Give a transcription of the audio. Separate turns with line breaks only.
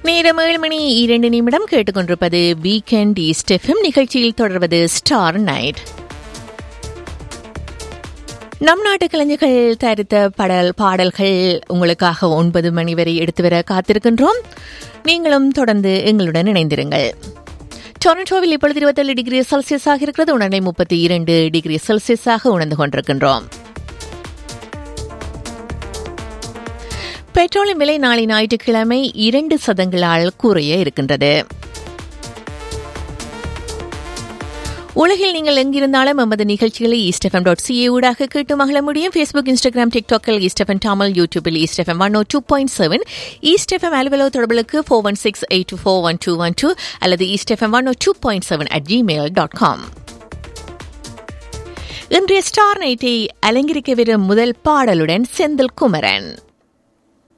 நேரம் ஏழு மணி இரண்டு நிமிடம் கேட்டுக்கொண்டிருப்பது வீக்கெண்ட் ஈஸ்ட் எஃப்எம் நிகழ்ச்சியில் தொடர்வது ஸ்டார் நைட் நம் நாட்டு கலைஞர்கள் தயாரித்த படல் பாடல்கள் உங்களுக்காக ஒன்பது மணி வரை எடுத்து வர காத்திருக்கின்றோம் நீங்களும் தொடர்ந்து எங்களுடன் இணைந்திருங்கள் டொரண்டோவில் இப்பொழுது இருபத்தேழு டிகிரி செல்சியஸாக இருக்கிறது உடனே முப்பத்தி இரண்டு டிகிரி செல்சியஸாக உணர்ந்து கொண்டிருக்கின்றோம் பெட்ரோலின் விலை நாளை ஞாயிற்றுக்கிழமை இரண்டு சதங்களால் குறைய இருக்கின்றது உலகில் நீங்கள் எங்கிருந்தாலும் எமது நிகழ்ச்சிகளை ஈஸ்டெஃபம் டாட் சிஏ ஊடாக கேட்டு மகள முடியும் ஃபேஸ்புக் இன்ஸ்டாகிராம் டிக்டாக்கில் ஈஸ்டெஃபன் டாமல் யூடியூபில் ஈஸ்டெஃபம் one O two point seven ஈஸ்டெஃபம் அலுவலக தொடர்புகளுக்கு four one six eight two four one two one two அல்லது ஈஸ்டெஃபம் one O two point seven at Gmail dot com இன்றைய ஸ்டார் நைட்டை அலங்கரிக்க வரும் முதல் பாடலுடன் செந்தில் குமரன்